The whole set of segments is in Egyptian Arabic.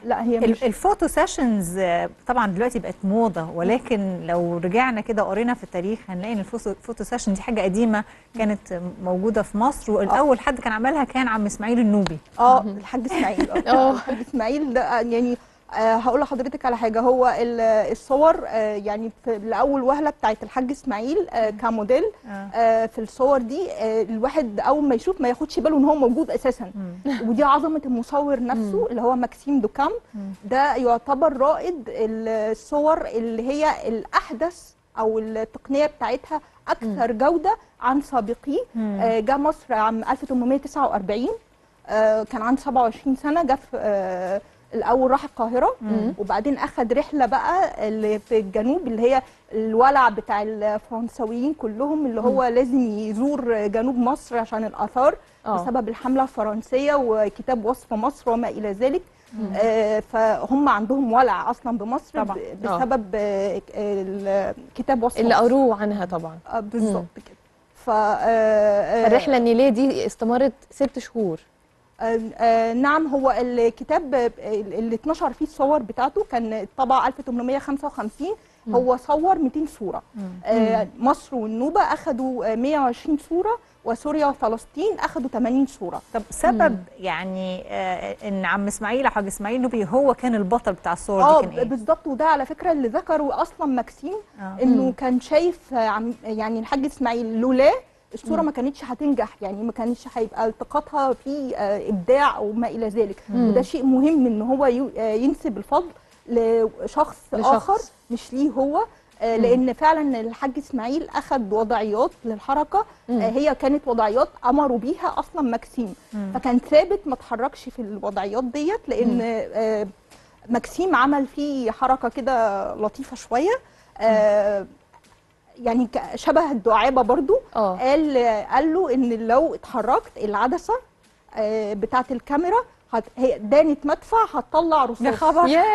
لا هي ال- مش الفوتو سيشنز آه، طبعا دلوقتي بقت موضه ولكن لو رجعنا كده وقرينا في التاريخ هنلاقي ان الفوتو الفوتو سيشن دي حاجه قديمه كانت موجوده في مصر والاول حد كان عملها كان عم اسماعيل النوبي اه الحاج اسماعيل آه. اه الحاج اسماعيل ده يعني آه هقول لحضرتك على حاجه هو ال- الصور آه يعني في لاول وهله بتاعت الحاج اسماعيل آه كموديل آه. آه في الصور دي آه الواحد اول ما يشوف ما ياخدش باله ان هو موجود اساسا مم. ودي عظمه المصور نفسه اللي هو ماكسيم دوكام مم. ده يعتبر رائد الصور اللي هي الاحدث او التقنيه بتاعتها اكثر جوده عن سابقيه مم. آه، جه مصر عام 1849 آه، كان عنده 27 سنه جه في آه، الاول راح القاهره مم. وبعدين اخد رحله بقى اللي في الجنوب اللي هي الولع بتاع الفرنساويين كلهم اللي هو لازم يزور جنوب مصر عشان الاثار اه بسبب الحمله الفرنسيه وكتاب وصف مصر وما الى ذلك آه، فهم عندهم ولع اصلا بمصر طبعاً. ب- بسبب آه، ال- كتاب وصف اللي مصر. قروه عنها طبعا آه، بالظبط كده ف آه، آه، الرحله النيليه دي استمرت ست شهور آه، آه، نعم هو الكتاب آه، اللي اتنشر فيه الصور بتاعته كان طبع 1855 هو صور 200 صورة آه، مصر والنوبة أخدوا آه، 120 صورة وسوريا وفلسطين أخدوا 80 صورة طب سبب يعني آه ان عم اسماعيل او حاج اسماعيل النوبي هو كان البطل بتاع الصور اه دي كان ايه؟ بالظبط وده على فكرة اللي ذكره أصلا ماكسيم آه. انه كان شايف آه، عم- يعني الحاج اسماعيل لولا الصوره ما كانتش هتنجح يعني ما كانش هيبقى التقاطها في آه، ابداع او ما الى ذلك وده شيء مهم ان هو يو- آه، ينسب الفضل لشخص, لشخص. اخر مش ليه هو آه، لان فعلا الحاج اسماعيل اخذ وضعيات للحركه آه، هي كانت وضعيات امروا بيها اصلا ماكسيم فكان ثابت ما اتحركش في الوضعيات ديت لان آه، ماكسيم عمل فيه حركه كده لطيفه شويه آه، يعني ك- شبه الدعابه برضو اه قال قال له ان لو اتحركت العدسه آه، بتاعه الكاميرا هت... هي دانت مدفع هتطلع يا رصاص خبر ياه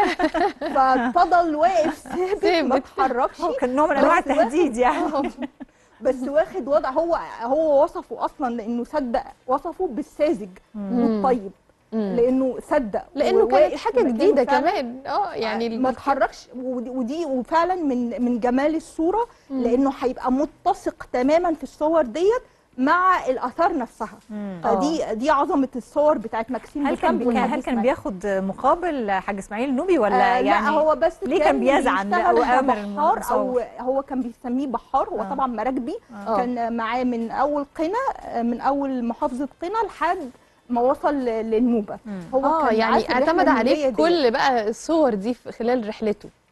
ففضل واقف ثابت ما ثابت. اتحركش هو كان نوع من انواع بس واخد- التهديد يعني بس واخد وضع هو هو وصفه اصلا لانه صدق وصفه بالساذج والطيب لانه صدق لانه كانت وواقف في حاجه مكانه جديده فعلاً. كمان اه يعني ما اتحركش ودي, ودي وفعلا من من جمال الصوره لانه هيبقى متسق تماما في الصور ديت مع الاثار نفسها فدي دي عظمه الصور بتاعت ماكسيم هل كان دوكامب كان- والحاج هل كان إسماعيل. بياخد مقابل حاج اسماعيل النوبي ولا آه يعني لا هو بس ليه كان بيزعل بيشتغل لأوامر بحار او المصور؟ هو كان بيسميه بحار هو آه. طبعا مراكبي آه. كان معاه من اول قنا آه، من اول محافظه قنا لحد ما وصل ل- للنوبه هو اه كان معاه يعني في الرحلة اعتمد عليه النيلية في ديت. كل بقى الصور دي في خلال رحلته